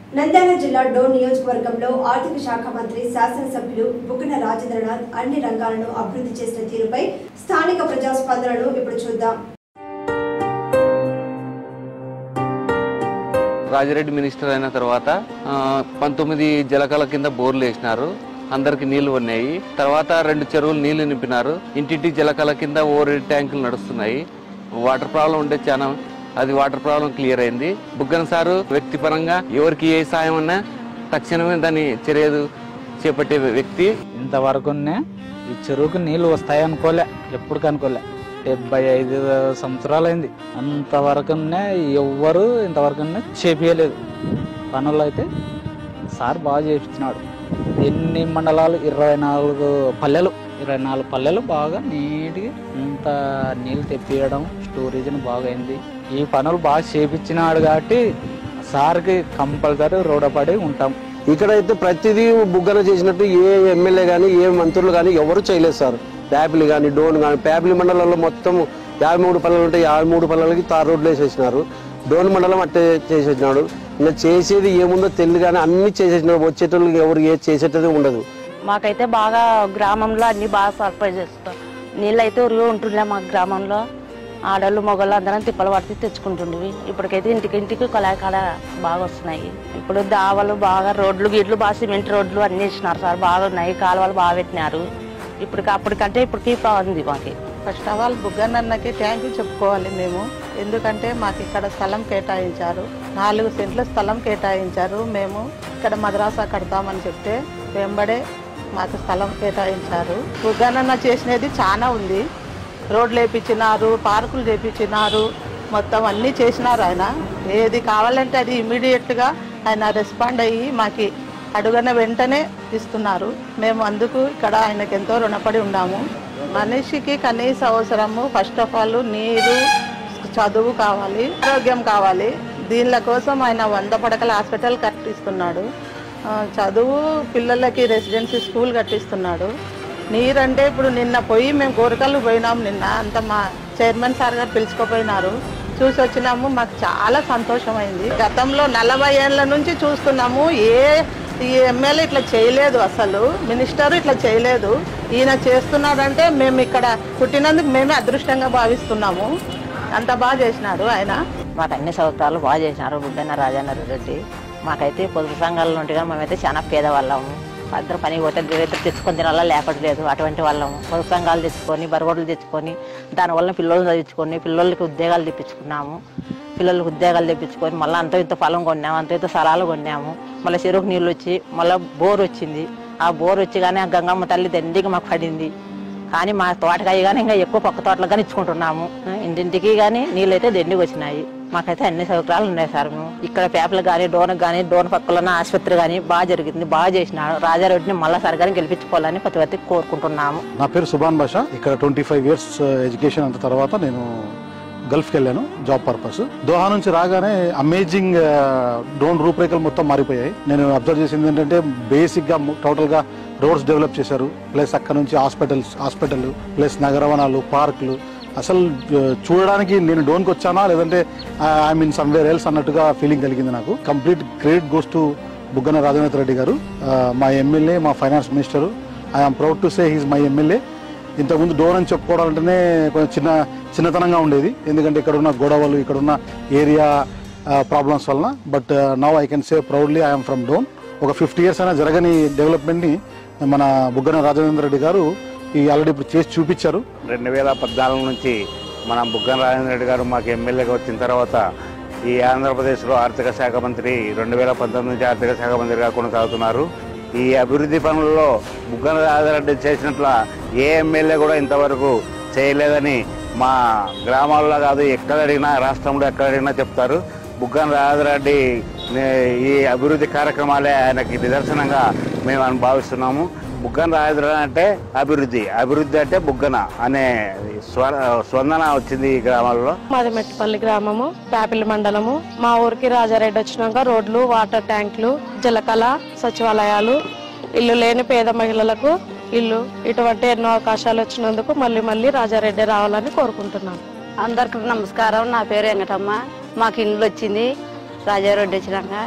నంద్యాల జిల్లా డోన్ నియోజకవర్గంలో ఆర్థిక శాఖ మంత్రి శాసనసభ్యులు బుగ్గన రాజేంద్రనాథ్ అన్ని రంగాలను అభివృద్ధి చేసిన తీరుపై స్థానిక ప్రజాస్పందనలు ఇప్పుడు చూద్దాం రాజిరెడ్డి మినిస్టర్ అయిన తర్వాత ఆ, పంతొమ్మిది జలకల కింద బోర్లు వేసినారు అందరికి నీళ్లు ఉన్నాయి తర్వాత రెండు చెరువులు నీళ్లు నింపినారు ఇంటింటి జలకల కింద ఓ రెండు ట్యాంకులు నడుస్తున్నాయి వాటర్ ప్రాబ్లం ఉంటే చాలా అది వాటర్ ప్రాబ్లం క్లియర్ అయింది బుగ్గన సారు వ్యక్తిపరంగా ఎవరికి ఏ సాయం ఉన్నా తక్షణమే దాన్ని చర్యలు చేపట్టే వ్యక్తి ఇంతవరకునే ఈ చెరువుకు నీళ్లు వస్తాయి అనుకోలే ఎప్పుడు కనుకోలే డెబ్బై ఐదు సంవత్సరాలైంది అంతవరకునే ఎవ్వరు ఇంతవరకు చేపియలేదు పనులు అయితే సార్ బాగా చేపించినాడు ఎన్ని మండలాలు ఇరవై నాలుగు పల్లెలు ఇరవై నాలుగు పల్లెలు బాగా నీట్గా ఇంత నీళ్ళు తెప్పియడం స్టోరేజ్ని బాగా అయింది ఈ పనులు బాగా చేపించినాడు కాబట్టి సార్కి కంపల్సరీ రూఢపడి ఉంటాం ఇక్కడైతే ప్రతిదీ బుగ్గన చేసినట్టు ఏ ఎమ్మెల్యే కానీ ఏ మంత్రులు కానీ ఎవరు చేయలేదు సార్ ప్యాపిలి కానీ డోన్ కానీ ప్యాపిలి మండలంలో మొత్తం యాభై మూడు పల్లెలు ఉంటాయి యాభై మూడు పల్లెలకి తార్ రోడ్లు వేసేసినారు డోన్ మండలం అట్టే చేసేసినాడు ఇంకా చేసేది ఏముందో తెలియదు కానీ అన్ని చేసేసినాడు వచ్చేటోళ్ళకి ఎవరు ఏ చేసేటది ఉండదు మాకైతే బాగా గ్రామంలో అన్ని బాగా సర్ప్రైజ్ చేస్తాం నీళ్ళు అయితే ఉరుగు ఉంటుండే మా గ్రామంలో ఆడళ్ళు మొగళ్ళు అందరం తిప్పలు పడితే తెచ్చుకుంటుండేవి ఇప్పటికైతే ఇంటికి ఇంటికి కొలాయి కాడ బాగా వస్తున్నాయి ఇప్పుడు దావలు బాగా రోడ్లు గిడ్లు బాగా సిమెంట్ రోడ్లు అన్ని వేసినారు సార్ బాగా ఉన్నాయి కాలువలు బాగా పెట్టినారు ఇప్పటికి అప్పటికంటే ఇప్పటికి బాగుంది మాకి ఫస్ట్ ఆఫ్ ఆల్ బుగ్గన్నకి థ్యాంక్ యూ చెప్పుకోవాలి మేము ఎందుకంటే మాకు ఇక్కడ స్థలం కేటాయించారు నాలుగు సెంట్ల స్థలం కేటాయించారు మేము ఇక్కడ మద్రాసా కడతామని చెప్తే వెంబడే మాకు స్థలం కేటాయించారు బుగ్గనన్న చేసినది చాలా ఉంది రోడ్లు వేపించినారు పార్కులు చేపించినారు మొత్తం అన్నీ చేసినారు ఆయన ఏది కావాలంటే అది ఇమీడియట్గా ఆయన రెస్పాండ్ అయ్యి మాకి అడుగన వెంటనే ఇస్తున్నారు మేము అందుకు ఇక్కడ ఆయనకు ఎంతో రుణపడి ఉన్నాము మనిషికి కనీస అవసరము ఫస్ట్ ఆఫ్ ఆల్ నీరు చదువు కావాలి ఆరోగ్యం కావాలి దీనిల కోసం ఆయన వంద పడకల హాస్పిటల్ కట్టిస్తున్నాడు ఆ, చదువు పిల్లలకి రెసిడెన్సీ స్కూల్ కట్టిస్తున్నాడు నీరంటే ఇప్పుడు నిన్న పోయి మేము గోరకల్లు పోయినాము నిన్న అంత మా చైర్మన్ సార్ గారు పిలుచుకుపోయినారు చూసి వచ్చినాము మాకు చాలా సంతోషమైంది గతంలో నలభై ఏళ్ళ నుంచి చూస్తున్నాము ఏ ఈ ఎమ్మెల్యే ఇట్లా చేయలేదు అసలు మినిస్టర్ ఇట్లా చేయలేదు ఈయన చేస్తున్నాడంటే మేము ఇక్కడ పుట్టినందుకు మేమే అదృష్టంగా భావిస్తున్నాము అంత బాగా చేసినాడు ఆయన మాకు అన్ని సౌకర్యాలు బాగా చేసినారు బుగ్గన్న రాజేంద్ర రెడ్డి మాకైతే పొదుపు సంఘాల నుండిగా మేమైతే చాలా పేదవాళ్ళము అందరూ పని పోతే గిరెత్తు తెచ్చుకొని తినాలా లేపట్లేదు అటువంటి వాళ్ళము పొదుపు సంఘాలు తెచ్చుకొని బరగొడ్లు తెచ్చుకొని దానివల్ల పిల్లలు చదివించుకొని పిల్లలకి ఉద్యోగాలు తెప్పించుకున్నాము పిల్లలకు ఉద్యోగాలు తెప్పించుకొని మళ్ళీ అంత ఇంత పొలం కొన్నాము అంత ఇంత స్థలాలు కొన్నాము మళ్ళీ చెరువుకు నీళ్ళు వచ్చి మళ్ళీ బోర్ వచ్చింది ఆ బోర్ వచ్చి కానీ ఆ గంగమ్మ తల్లి దండిగా మాకు పడింది కానీ మా తోటకాయ కానీ ఇంకా ఎక్కువ పక్క తోటలు కానీ ఇచ్చుకుంటున్నాము ఇంటింటికి కానీ నీళ్ళు అయితే దండికి వచ్చినాయి మాకైతే అన్ని సౌకర్యాలు ఉన్నాయి సార్ మేము ఇక్కడ పేపర్లు కానీ డోన్ కానీ డోన్ పక్కల ఉన్న ఆసుపత్రి కానీ బాగా జరిగింది బాగా చేసినాడు రాజారెడ్డిని మళ్ళా సరిగానే గెలిపించుకోవాలని ప్రతి ఒక్కరికి కోరుకుంటున్నాము నా పేరు సుభాన్ బాషా ఇక్కడ ట్వంటీ ఫైవ్ ఇయర్స్ ఎడ్యుకేషన్ అంత తర్వాత నేను గల్ఫ్కి వెళ్ళాను జాబ్ పర్పస్ దోహా నుంచి రాగానే అమేజింగ్ డ్రోన్ రూపురేఖలు మొత్తం మారిపోయాయి నేను అబ్జర్వ్ చేసింది ఏంటంటే బేసిక్గా టోటల్గా రోడ్స్ డెవలప్ చేశారు ప్లస్ అక్కడ నుంచి హాస్పిటల్స్ హాస్పిటల్ ప్లస్ నగరవనాలు పార్కులు అసలు ఆ, చూడడానికి నేను డోన్కి వచ్చానా లేదంటే ఐ మీన్ సమ్వేర్ ఎల్స్ అన్నట్టుగా ఫీలింగ్ కలిగింది నాకు complete credit goes to Buggana Rajendra Reddy garu ఆ, మా ఎమ్మెల్యే మా finance minister I'm proud to say he's my MLA ఇంతకుముందు డోర్ అని చెప్పుకోవడం అంటేనే కొంచెం చిన్న చిన్నతనంగా ఉండేది ఎందుకంటే ఇక్కడ ఉన్న గొడవలు ఇక్కడ ఉన్న ఏరియా ప్రాబ్లమ్స్ వలన but now I can say proudly I'm from Dhone ఒక ఫిఫ్టీ ఇయర్స్ అయినా జరగని డెవలప్మెంట్ని మన బుగ్గన రాజేంద్ర రెడ్డి గారు ఈ ఆల్రెడీ ఇప్పుడు చేసి చూపించారు రెండు వేల పద్నాలుగు నుంచి మన బుగ్గన రాజేంద్ర రెడ్డి గారు మాకు ఎమ్మెల్యేగా వచ్చిన తర్వాత ఈ ఆంధ్రప్రదేశ్లో ఆర్థిక శాఖ మంత్రి రెండు వేల పంతొమ్మిది నుంచి ఆర్థిక శాఖ మంత్రిగా కొనసాగుతున్నారు ఈ అభివృద్ధి పనుల్లో బుగ్గన రాజేంద్ర రెడ్డి చేసినట్ల ఏ ఎమ్మెల్యే కూడా ఇంతవరకు చేయలేదని మా గ్రామాల్లో కాదు ఎక్కడ అడిగినా రాష్ట్రంలో ఎక్కడ అడిగినా చెప్తారు బుగ్గన రాజేంద్ర రెడ్డి నే- ఈ అభివృద్ధి కార్యక్రమాలే ఆయనకి నిదర్శనంగా మేము అని భావిస్తున్నాము బుగ్గన రాజేంద్ర అంటే అభివృద్ధి అభివృద్ధి అంటే బుగ్గన అనే స్వ స్పందన వచ్చింది ఈ గ్రామాల్లో మాది మెట్టిపల్లి గ్రామము ప్యాపిలి మండలము మా ఊరికి రాజారెడ్డి వచ్చినాక రోడ్లు వాటర్ ట్యాంకులు జలకళ సచివాలయాలు ఇల్లు లేని పేద మహిళలకు ఇల్లు ఇటువంటి ఎన్నో అవకాశాలు వచ్చినందుకు మళ్ళీ మళ్ళీ రాజారెడ్డి రావాలని కోరుకుంటున్నాను అందరికి నమస్కారం నా పేరు వెంకటమ్మ మాకు ఇండ్లు వచ్చింది రాజారెడ్డి వచ్చినాక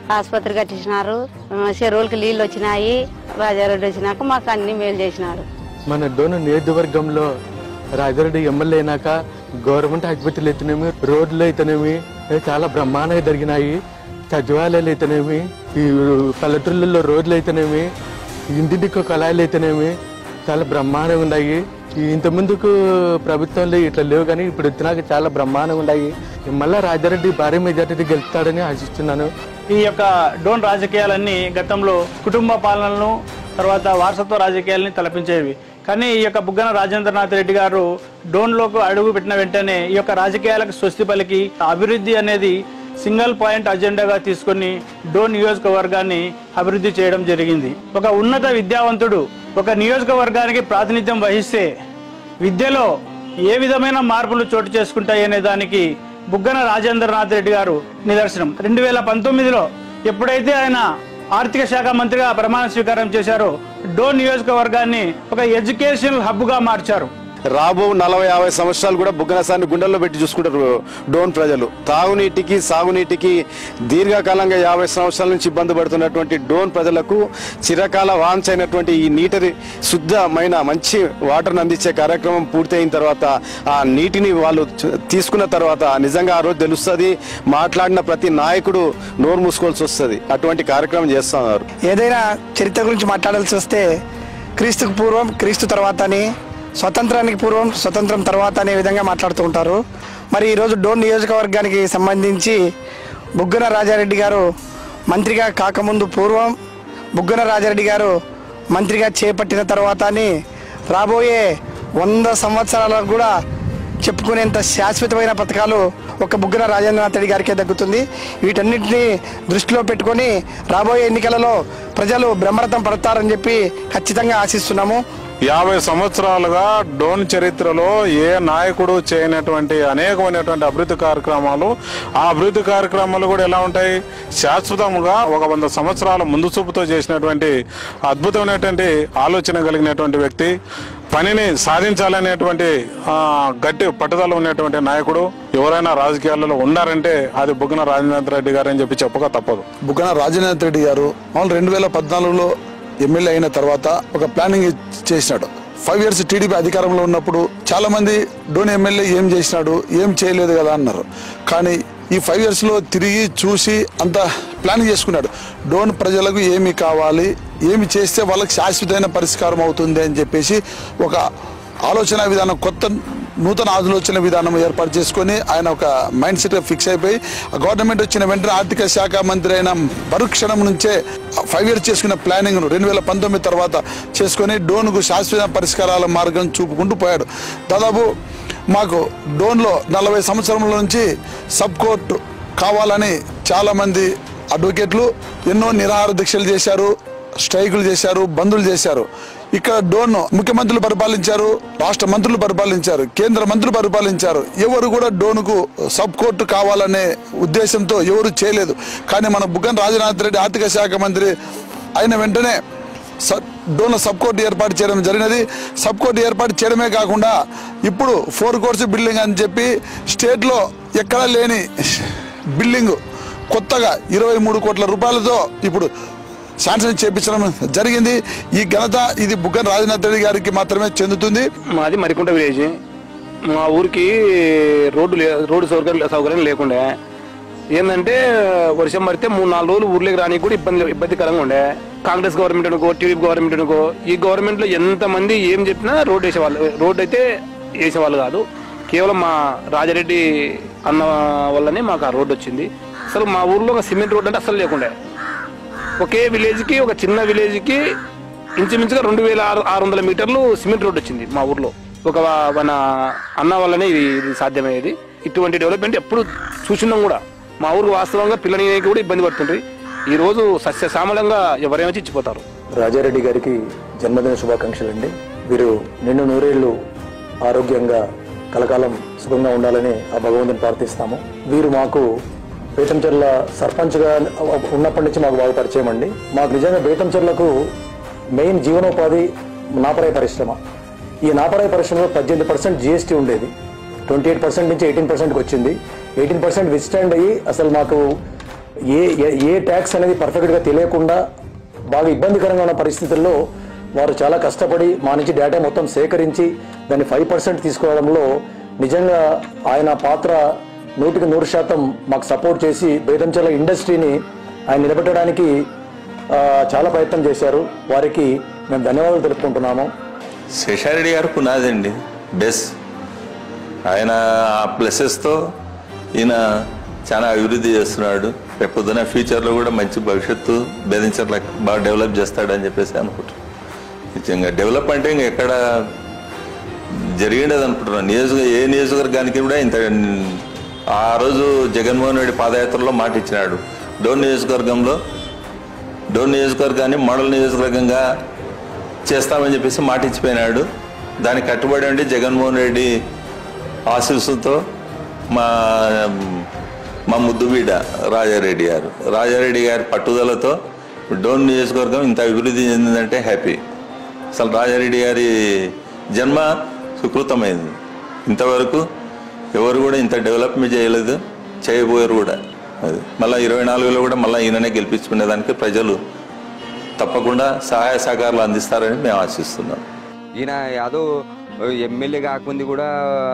ఆసుపత్రి కట్టించినారు ఆ, చెరువులకి నీళ్ళు వచ్చినాయి రాజారెడ్డి వచ్చినాక మాకు అన్ని మేలు చేసినాడు మన డోను నియోజకవర్గంలో రాజారెడ్డి ఎమ్మెల్యే అయినాక గవర్నమెంట్ ఆసుపత్రులు అయితేనేమి రోడ్లు అయితేనేమి ఏ చాలా బ్రహ్మాండంగా జరిగినాయి సచివాలయాలు అయితేనేమి ఈ పల్లెటూళ్ళల్లో రోడ్లు అయితేనేమి ఇంటింటికి కళాయిలు అయితేనేమి చాలా బ్రహ్మాండంగా ఉన్నాయి ఈ ఇంత ముందుకు ప్రభుత్వంలో ఇట్లా లేవు కానీ ఇప్పుడు వచ్చినాక చాలా బ్రహ్మాండంగా ఉన్నాయి మళ్ళా రాజారెడ్డి భారీ మెజార్టీ గెలుస్తాడని ఆశిస్తున్నాను ఈ యొక్క డోన్ రాజకీయాలన్నీ గతంలో కుటుంబ పాలనలను తర్వాత వారసత్వ రాజకీయాలని తలపించేవి కానీ ఈ యొక్క బుగ్గన రాజేంద్రనాథ్ రెడ్డి గారు డోన్లోకి అడుగు పెట్టిన వెంటనే ఈ యొక్క రాజకీయాలకు స్వస్తి పలికి అభివృద్ధి అనేది సింగిల్ పాయింట్ అజెండాగా తీసుకొని డోన్ నియోజకవర్గాన్ని అభివృద్ధి చేయడం జరిగింది ఒక ఉన్నత విద్యావంతుడు ఒక నియోజకవర్గానికి ప్రాతినిధ్యం వహిస్తే విద్యలో ఏ విధమైన మార్పులు చోటు చేసుకుంటాయి అనే దానికి బుగ్గన రాజేంద్రనాథ్ రెడ్డి గారు నిదర్శనం రెండు వేల పంతొమ్మిదిలో ఎప్పుడైతే ఆయన ఆర్థిక శాఖ మంత్రిగా ప్రమాణ స్వీకారం చేశారో డోన్ నియోజకవర్గాన్ని ఒక ఎడ్యుకేషనల్ హబ్గా మార్చారు రాబో నలభై యాభై సంవత్సరాలు కూడా బుగ్గనసాన్ని గుండెల్లో పెట్టి చూసుకుంటారు డోన్ ప్రజలు తాగునీటికి సాగునీటికి దీర్ఘకాలంగా యాభై సంవత్సరాల నుంచి ఇబ్బంది పడుతున్నటువంటి డోన్ ప్రజలకు చిరకాల వాంఛైనటువంటి ఈ నీటి శుద్ధమైన మంచి వాటర్ని అందించే కార్యక్రమం పూర్తయిన తర్వాత ఆ నీటిని వాళ్ళు చ- తీసుకున్న తర్వాత నిజంగా ఆ రోజు తెలుస్తుంది మాట్లాడిన ప్రతి నాయకుడు నోరు మూసుకోవాల్సి వస్తుంది అటువంటి కార్యక్రమం చేస్తున్నారు ఏదైనా చరిత్ర గురించి మాట్లాడాల్సి వస్తే క్రీస్తుకు పూర్వం క్రీస్తు తర్వాత అని స్వతంత్రానికి పూర్వం స్వతంత్రం తర్వాత అనే విధంగా మాట్లాడుతూ ఉంటారు మరి ఈరోజు డోన్ నియోజకవర్గానికి సంబంధించి బుగ్గన రాజారెడ్డి గారు మంత్రిగా కాకముందు పూర్వం బుగ్గన రాజారెడ్డి గారు మంత్రిగా చేపట్టిన తర్వాత అని రాబోయే వంద సంవత్సరాలకు కూడా చెప్పుకునేంత శాశ్వతమైన పథకాలు ఒక బుగ్గన రాజేంద్రనాథ్ రెడ్డి గారికే దక్కుతుంది వీటన్నిటిని దృష్టిలో పెట్టుకొని రాబోయే ఎన్నికలలో ప్రజలు బ్రహ్మరథం పడతారని చెప్పి ఖచ్చితంగా ఆశిస్తున్నాము యాభై సంవత్సరాలుగా డోన్ చరిత్రలో ఏ నాయకుడు చేయనటువంటి అనేకమైనటువంటి అభివృద్ధి కార్యక్రమాలు ఆ అభివృద్ధి కార్యక్రమాలు కూడా ఎలా ఉంటాయి శాశ్వతంగా ఒక వంద సంవత్సరాల ముందు చూపుతో చేసినటువంటి అద్భుతమైనటువంటి ఆలోచన కలిగినటువంటి వ్యక్తి పనిని సాధించాలనేటువంటి ఆ, గట్టి పట్టుదల ఉన్నటువంటి నాయకుడు ఎవరైనా రాజకీయాలలో ఉన్నారంటే అది బుగ్గన రాజేంద్ర రెడ్డి గారు అని చెప్పి చెప్పక తప్పదు బుగ్గన రాజేంద్ర రెడ్డి గారు మామూలు రెండు వేల పద్నాలుగులో ఎమ్మెల్యే అయిన తర్వాత ఒక ప్లానింగ్ చేసినాడు ఫైవ్ ఇయర్స్ టీడీపీ అధికారంలో ఉన్నప్పుడు చాలా మంది డోన్ ఎమ్మెల్యే ఏం చేసినాడు ఏం చేయలేదు కదా అన్నారు కానీ ఈ ఫైవ్ ఇయర్స్లో తిరిగి చూసి అంత ప్లానింగ్ చేసుకున్నాడు డోన్ ప్రజలకు ఏమి కావాలి ఏమి చేస్తే వాళ్ళకి శాశ్వతమైన పరిష్కారం అవుతుంది అని చెప్పేసి ఒక ఆలోచన విధానం కొత్త నూతన ఆలోచన విధానం ఏర్పాటు చేసుకొని ఆయన ఒక మైండ్ సెట్ ఫిక్స్ అయిపోయి ఆ గవర్నమెంట్ వచ్చిన వెంటనే ఆర్థిక శాఖ మంత్రి అయిన మరుక్షణం నుంచే ఫైవ్ ఇయర్స్ చేసుకున్న ప్లానింగ్ ను రెండు వేల పంతొమ్మిది తర్వాత చేసుకొని డోన్కు శాశ్వత పరిష్కారాల మార్గం చూపుకుంటూ పోయాడు దాదాపు మాకు డోన్లో నలభై సంవత్సరముల నుంచి సబ్ కోర్టు కావాలని చాలామంది అడ్వకేట్లు ఎన్నో నిరాహార దీక్షలు చేశారు స్ట్రైకులు చేశారు బందులు చేశారు ఇక్కడ డోన్ ముఖ్యమంత్రులు పరిపాలించారు రాష్ట్ర మంత్రులు పరిపాలించారు కేంద్ర మంత్రులు పరిపాలించారు ఎవరు కూడా డోన్కు సబ్ కోర్టు కావాలనే ఉద్దేశంతో ఎవరు చేయలేదు కానీ మన బుగ్గన రాజనాథ్ రెడ్డి ఆర్థిక శాఖ మంత్రి అయిన వెంటనే స- డోన్లో సబ్ కోర్టు ఏర్పాటు చేయడం జరిగినది సబ్ కోర్టు ఏర్పాటు చేయడమే కాకుండా ఇప్పుడు ఫోర్ కోర్స్ బిల్డింగ్ అని చెప్పి స్టేట్లో ఎక్కడా లేని బిల్డింగ్ కొత్తగా ఇరవై మూడు కోట్ల రూపాయలతో ఇప్పుడు శాంక్షన్ చేపించడం జరిగింది ఈ ఘనత ఇది బుగ్గన రాజనాథ్ రెడ్డి గారికి మాత్రమే చెందుతుంది మాది మరికుంట విలేజ్ మా ఊరికి రోడ్డు లే రోడ్డు సౌకర్యం సౌకర్యం లేకుండే ఏంటంటే వర్షం పడితే మూడు నాలుగు రోజులు ఊర్లోకి రానికి కూడా ఇబ్బంది ఇబ్బందికరంగా ఉండే కాంగ్రెస్ గవర్నమెంట్ అనుకో టీడీపీ గవర్నమెంట్ అనుకో ఈ గవర్నమెంట్ లో ఎంతమంది ఏం చెప్పినా రోడ్డు వేసేవాళ్ళు రోడ్డు అయితే వేసేవాళ్ళు కాదు కేవలం మా రాజారెడ్డి అన్న వల్లనే మాకు ఆ రోడ్డు వచ్చింది అసలు మా ఊర్లో ఒక సిమెంట్ రోడ్ అంటే అసలు లేకుండే ఒకే విలేజ్కి ఒక చిన్న విలేజ్కి ఇంచుమించుగా రెండు వేల ఆరు ఆరు వందల మీటర్లు సిమెంట్ రోడ్ వచ్చింది మా ఊర్లో ఒక మన అన్న వల్లనే ఇది ఇది సాధ్యమయ్యేది ఇటువంటి డెవలప్మెంట్ ఎప్పుడు చూసినాం కూడా మా ఊరికి వాస్తవంగా పిల్లలకి కూడా ఇబ్బంది పడుతుండ్రి ఈ రోజు సస్యశ్యామలంగా ఎవరైనా వచ్చి ఇచ్చిపోతారు రాజారెడ్డి గారికి జన్మదిన శుభాకాంక్షలు అండి వీరు నిండు నూరేళ్లు ఆరోగ్యంగా కలకాలం సుఖంగా ఉండాలని ఆ భగవంతుని ప్రార్థిస్తాము వీరు మాకు బేతంచెర్ల సర్పంచ్గా ఉన్నప్పటి నుంచి మాకు బాగా పరిచయం అండి మాకు నిజంగా బేతంచెర్లకు మెయిన్ జీవనోపాధి నాపరాయి పరిశ్రమ ఈ నాపరాయి పరిశ్రమలో పద్దెనిమిది పర్సెంట్ జిఎస్టీ ఉండేది ట్వంటీ ఎయిట్ పర్సెంట్ నుంచి ఎయిటీన్ పర్సెంట్కి వచ్చింది ఎయిటీన్ పర్సెంట్ విస్టాండ్ అయ్యి అసలు మాకు ఏ ఏ- ఏ ట్యాక్స్ అనేది పర్ఫెక్ట్గా తెలియకుండా బాగా ఇబ్బందికరంగా ఉన్న పరిస్థితుల్లో వారు చాలా కష్టపడి మా నుంచి డేటా మొత్తం సేకరించి దాన్ని ఫైవ్ పర్సెంట్ తీసుకోవడంలో నిజంగా ఆయన పాత్ర నూటికి నూరు శాతం మాకు సపోర్ట్ చేసి బేదంచెల ఇండస్ట్రీని ఆయన నిలబెట్టడానికి ఆ, చాలా ప్రయత్నం చేశారు వారికి మేము ధన్యవాదాలు తెలుపుకుంటున్నాము శేషారెడ్డి గారు పునాదండి బెస్ట్ ఆయన ఆ ప్లసెస్తో ఈయన చాలా అభివృద్ధి చేస్తున్నాడు రేపొద్దున ఫ్యూచర్లో కూడా మంచి భవిష్యత్తు బెదించట్ల బాగా డెవలప్ చేస్తాడని చెప్పేసి అనుకుంటున్నాను నిజంగా డెవలప్ అంటే ఇంక ఎక్కడ జరిగిండేది అనుకుంటున్నాను నియోజక ఏ నియోజకవర్గానికి కూడా ఇంత ఆ రోజు జగన్మోహన్ రెడ్డి పాదయాత్రలో మాట ఇచ్చినాడు డోన్ నియోజకవర్గంలో డోన్ నియోజకవర్గాన్ని మోడల్ నియోజకవర్గంగా చేస్తామని చెప్పేసి మాట ఇచ్చిపోయినాడు దానికి కట్టుబడి ఉండి జగన్మోహన్ రెడ్డి ఆశీస్సులతో మా మా ముద్దు బిడ్డ రాజారెడ్డి గారు రాజారెడ్డి గారి పట్టుదలతో డోన్ నియోజకవర్గం ఇంత అభివృద్ధి చెందిందంటే హ్యాపీ అసలు రాజారెడ్డి గారి జన్మ సుకృతమైంది ఇంతవరకు ఎవరు కూడా ఇంత డెవలప్మెంట్ చేయలేదు చేయబోయారు కూడా అది మళ్ళీ ఇరవై నాలుగులో కూడా మళ్ళీ ఈయననే గెలిపించుకునేదానికి ప్రజలు తప్పకుండా సహాయ సహకారాలు అందిస్తారని మేము ఆశిస్తున్నాం ఈయన యాదవ్ ఎమ్మెల్యే కాకముందు కూడా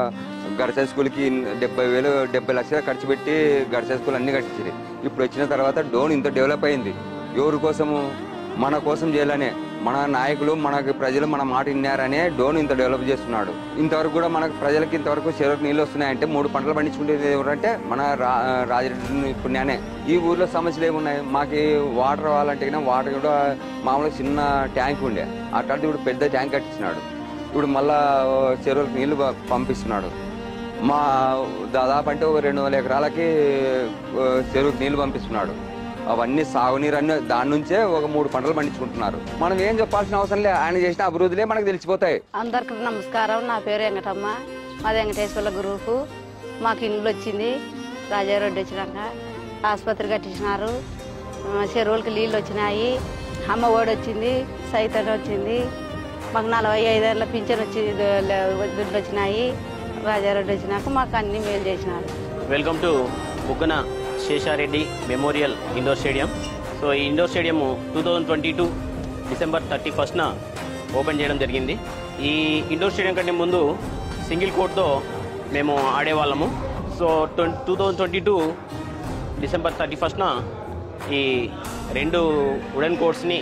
గడస స్కూల్కి డెబ్బై వేలు డెబ్బై లక్షలు ఖర్చు పెట్టి గడస స్కూల్ అన్ని కట్టించారు ఇప్పుడు వచ్చిన తర్వాత డోన్ ఇంత డెవలప్ అయింది ఎవరి కోసము మన కోసం చేయాలనే మన నాయకులు మనకి ప్రజలు మన మాట విన్నారనే డోన్ ఇంత డెవలప్ చేస్తున్నాడు ఇంతవరకు కూడా మనకు ప్రజలకి ఇంతవరకు చెరువుకు నీళ్ళు వస్తున్నాయంటే మూడు పంటలు పండించుకునేది ఎవరంటే మన రా రాజరెడ్డి పుణ్యానే ఈ ఊర్లో సమస్యలు ఏమున్నాయి మాకు వాటర్ రావాలంటే కన్నా వాటర్ కూడా మామూలుగా చిన్న ట్యాంక్ ఉండే అట్లాంటి ఇప్పుడు పెద్ద ట్యాంక్ కట్టించినాడు ఇప్పుడు మళ్ళా చెరువులకు నీళ్లు ప- పంపిస్తున్నాడు మా దాదాపు అంటే ఒక రెండు వందల ఎకరాలకి ఆ, చెరువుకి నీళ్లు పంపిస్తున్నాడు అవన్నీ సాగునీరు అన్ని దాని నుంచే ఒక మూడు పంటలు పండించుకుంటున్నారు మనం ఏం చెప్పాల్సిన అవసరం లేదు ఆయన చేసిన అభివృద్ధులే మనకు తెలిసిపోతాయి అందరికి నమస్కారం నా పేరు వెంకటమ్మ మాది వెంకటేశ్వర్ల గ్రూపు మాకు ఇల్లు వచ్చింది రాజారెడ్డి వచ్చినాక ఆసుపత్రి కట్టించినారు ఆ, చెరువులకి నీళ్ళు వచ్చినాయి అమ్మ ఓడి వచ్చింది సైతం వచ్చింది మాకు నలభై ఐదేళ్ళ పింఛన్ వచ్చి దుడ్లు వచ్చినాయి రాజారెడ్డి వచ్చినాక మాకు అన్ని మేలు చేసినారు welcome to Buggana Seshareddy memorial indoor stadium so ఈ indoor stadium two thousand twenty two December thirty ఫస్ట్న ఓపెన్ చేయడం జరిగింది ఈ ఇండోర్ స్టేడియం కంటే ముందు సింగిల్ కోర్ట్తో మేము ఆడేవాళ్ళము so two thousand twenty two December thirty ఫస్ట్న ఈ రెండు వుడెన్ కోర్ట్స్ని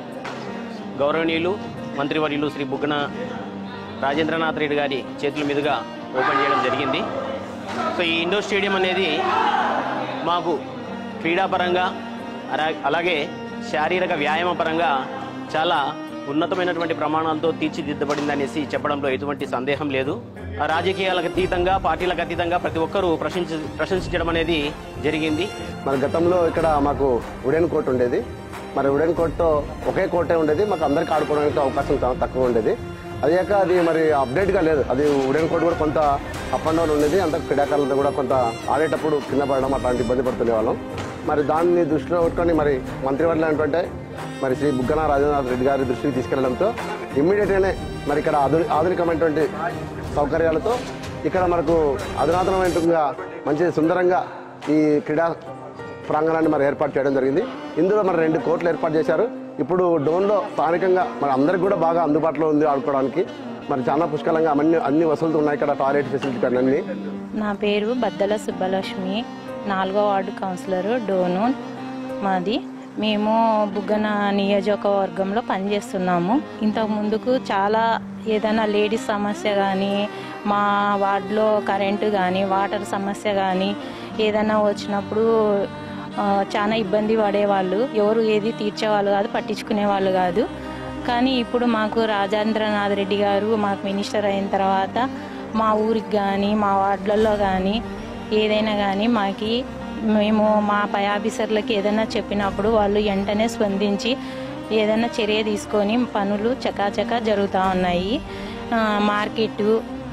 గౌరవనీయులు మంత్రివర్యులు శ్రీ బుగ్గన రాజేంద్రనాథ్ రెడ్డి గారి చేతుల మీదుగా ఓపెన్ చేయడం జరిగింది సో ఈ ఇండోర్ స్టేడియం అనేది మాకు క్రీడాపరంగా అలా- అలాగే శారీరక వ్యాయామ పరంగా చాలా ఉన్నతమైనటువంటి ప్రమాణాలతో తీర్చిదిద్దబడింది అనేసి చెప్పడంలో ఎటువంటి సందేహం లేదు ఆ రాజకీయాలకు అతీతంగా పార్టీలకు అతీతంగా ప్రతి ఒక్కరూ ప్రశంసి ప్రశంసించడం అనేది జరిగింది మరి గతంలో ఇక్కడ మాకు వుడెన్ కోర్ట్ ఉండేది మరి వుడెన్ కోర్ట్తో ఒకే కోర్టే ఉండేది మాకు అందరికి ఆడుకోవడానికి అవకాశం చాలా తక్కువ ఉండేది అది కాక అది మరి అప్డేట్గా లేదు అది వుడెన్ కోర్ట్ కూడా కొంత అప్ అండ్ డౌన్ ఉండేది అంత క్రీడాకారులతో కూడా కొంత ఆడేటప్పుడు కింద పడడం అట్లాంటి ఇబ్బంది పడుతుండే వాళ్ళం మరి దాన్ని దృష్టిలో పెట్టుకొని మరి మంత్రివర్యులు ఏంటంటే మరి శ్రీ బుగ్గన రాజేంద్రనాథ్ రెడ్డి గారి దృష్టికి తీసుకెళ్లడంతో ఇమ్మీడియట్గానే మరి ఇక్కడ ఆధు ఆధునికమైనటువంటి సౌకర్యాలతో ఇక్కడ మనకు అధునాతనమైనట్టుగా మంచి సుందరంగా ఈ క్రీడా ప్రాంగణాన్ని మరి ఏర్పాటు చేయడం జరిగింది ఇందులో మరి రెండు కోట్లు ఏర్పాటు చేశారు ఇప్పుడు డోన్లో స్థానికంగా మరి అందరికి కూడా బాగా అందుబాటులో ఉంది ఆడుకోవడానికి మరి చాలా పుష్కలంగా అన్ని అన్ని వసతులు ఉన్నాయి ఇక్కడ టాయిలెట్ ఫెసిలిటీ కానీ అన్ని నా పేరు బద్దల సుబ్బలక్ష్మి నాలుగో వార్డు కౌన్సిలర్ డోను మాది మేము బుగ్గన నియోజకవర్గంలో పనిచేస్తున్నాము ఇంతకు ముందుకు చాలా ఏదైనా లేడీస్ సమస్య కానీ మా వార్డులో కరెంటు కానీ వాటర్ సమస్య కానీ ఏదైనా వచ్చినప్పుడు ఆ, చాలా ఇబ్బంది పడేవాళ్ళు ఎవరు ఏది తీర్చేవాళ్ళు కాదు పట్టించుకునే వాళ్ళు కాదు కానీ ఇప్పుడు మాకు రాజేంద్రనాథ్ రెడ్డి గారు మాకు మినిస్టర్ అయిన తర్వాత మా ఊరికి కానీ మా వార్డులలో కానీ ఏదైనా కానీ మాకి మేము మా పై ఆఫీసర్లకి ఏదైనా చెప్పినప్పుడు వాళ్ళు వెంటనే స్పందించి ఏదైనా చర్య తీసుకొని పనులు చకాచకా జరుగుతూ ఉన్నాయి ఆ, మార్కెట్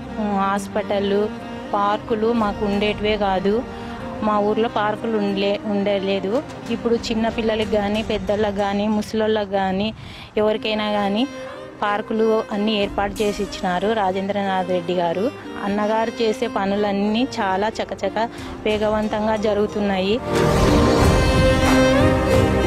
హాస్పిటల్ పార్కులు మాకు ఉండేటివే కాదు మా ఊర్లో పార్కులు ఉండలే ఉండలేదు ఇప్పుడు చిన్న పిల్లలకి కానీ పెద్దలకు కానీ ముసలోళ్ళకి కానీ ఎవరికైనా కానీ పార్కులు అన్నీ ఏర్పాటు చేసి ఇచ్చినారు రాజేంద్రనాథ్ రెడ్డి గారు అన్నగారు చేసే పనులన్నీ చాలా చకచక వేగవంతంగా జరుగుతున్నాయి న్యూస్